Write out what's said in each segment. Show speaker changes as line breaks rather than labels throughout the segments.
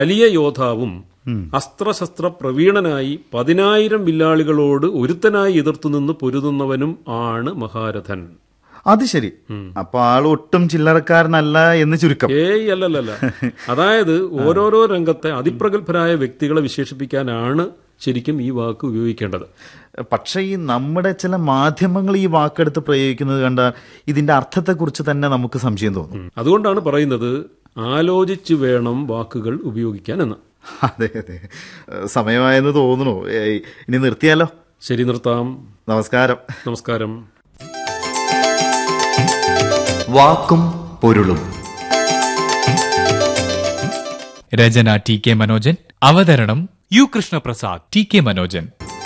വലിയ യോദ്ധാവും അസ്ത്രശസ്ത്ര പ്രവീണനായി പതിനായിരം വില്ലാളികളോട് ഒരുത്തനായി എതിർത്തുനിന്ന് പൊരുതുന്നവനും ആണ് മഹാരഥൻ
അത് ശരി അപ്പൊ ആൾ ഒട്ടും ചില്ലറക്കാരനല്ല എന്ന് ചുരുക്കം
ഏയ് അല്ലല്ലല്ല അതായത് ഓരോരോ രംഗത്തെ അതിപ്രഗത്ഭരായ വ്യക്തികളെ വിശേഷിപ്പിക്കാനാണ് ശരിക്കും ഈ വാക്ക് ഉപയോഗിക്കേണ്ടത്
പക്ഷേ ഈ നമ്മുടെ ചില മാധ്യമങ്ങൾ ഈ വാക്കെടുത്ത് പ്രയോഗിക്കുന്നത് കണ്ടാൽ ഇതിന്റെ അർത്ഥത്തെക്കുറിച്ച് തന്നെ നമുക്ക് സംശയം തോന്നും
അതുകൊണ്ടാണ് പറയുന്നത് ആലോചിച്ചു വേണം വാക്കുകൾ ഉപയോഗിക്കാൻ എന്ന്
അതെ അതെ സമയമായെന്ന് തോന്നുന്നു ഏയ്, ഇനി നിർത്തിയാലോ
ശരി നിർത്താം
നമസ്കാരം
നമസ്കാരം
വാക്കും പൊരുളും
രചന ടി കെ മനോജൻ അവതരണം U Krishnaprasad T K Manojan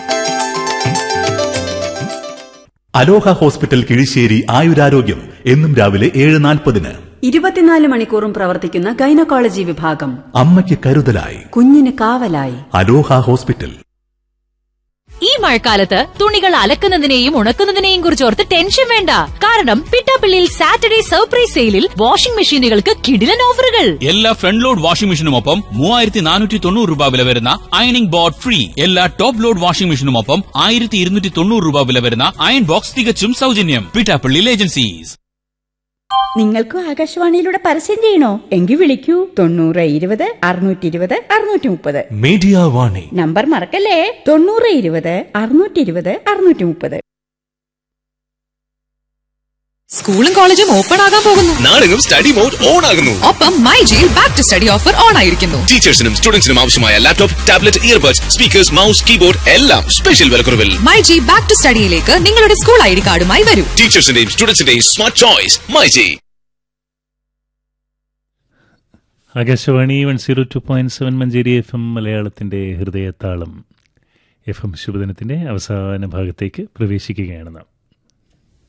Aloha hospital Kizhissery ആയുരാരോഗ്യം എന്നും രാവിലെ ഏഴ് നാൽപ്പതിന്
ഇരുപത്തിനാല് മണിക്കൂറും പ്രവർത്തിക്കുന്ന ഗൈനക്കോളജി വിഭാഗം
അമ്മയ്ക്ക് കരുതലായി
കുഞ്ഞിന് കാവലായി
അലോഹ ഹോസ്പിറ്റൽ
ഈ മഴക്കാലത്ത് തുണികൾ അലക്കുന്നതിനെയും ഉണക്കുന്നതിനെയും കുറിച്ചോർത്ത് ടെൻഷൻ വേണ്ട കാരണം പിട്ടാപ്പിള്ളിയിൽ സാറ്റർഡേ സർപ്രൈസ് സെയിലിൽ വാഷിംഗ് മെഷീനുകൾക്ക് കിടിലൻ ഓഫറുകൾ
എല്ലാ ഫ്രണ്ട് ലോഡ് വാഷിംഗ് മെഷീനുമൊപ്പം മൂവായിരത്തി നാനൂറ്റി തൊണ്ണൂറ് രൂപ വില വരുന്ന അയണിംഗ് ബോർഡ് ഫ്രീ എല്ലാ ടോപ്പ് ലോഡ് വാഷിംഗ് മെഷീനുമൊപ്പം ആയിരത്തി ഇരുന്നൂറ്റി തൊണ്ണൂറ് രൂപ വില വരുന്ന അയൺ ബോക്സ് തികച്ചും സൗജന്യം പിട്ടാപ്പള്ളിയിൽ ഏജൻസീസ്
നിങ്ങൾക്കും ആകാശവാണിയിലൂടെ പരസ്യം ചെയ്യണോ എങ്കിൽ വിളിക്കൂ തൊണ്ണൂറ് ഇരുപത് അറുന്നൂറ്റി ഇരുപത് അറുന്നൂറ്റി മുപ്പത്
മീഡിയ വാണി
നമ്പർ മറക്കല്ലേ തൊണ്ണൂറ് ഇരുപത് അറുന്നൂറ്റി ഇരുപത് അറുന്നൂറ്റി മുപ്പത്
സ്കൂളും കോളേജും ഓപ്പൺ ആകാൻ പോകുന്നു
നാടെങ്ങും സ്റ്റഡി മോഡ് ഓൺ ആകുന്നു
ഒപ്പം മൈ ജിയിൽ back to study offer on ആയിരിക്കുന്നു
ടീച്ചേഴ്സിനും സ്റ്റുഡൻസിനും ആവശ്യമായ laptop tablet earbuds speakers mouse keyboard എല്ലാം സ്പെഷ്യൽ വിലക്കുറവിൽ
മൈ ജി ബാക്ക് ടു സ്റ്റഡിയിലേക്ക് നിങ്ങളുടെ സ്കൂൾ ഐ ഡി കാർഡുമായി വരൂ
ടീച്ചേഴ്സിന്റെയും സ്റ്റുഡൻസിന്റെയും smart choice myG
Akashvani one zero two point seven Manjeri F M മലയാളത്തിൻ്റെ ഹൃദയത്താളം എഫ് എം ശുഭദിനത്തിൻ്റെ അവസാന ഭാഗത്തേക്ക് പ്രവേശിക്കുകയാണ് നാം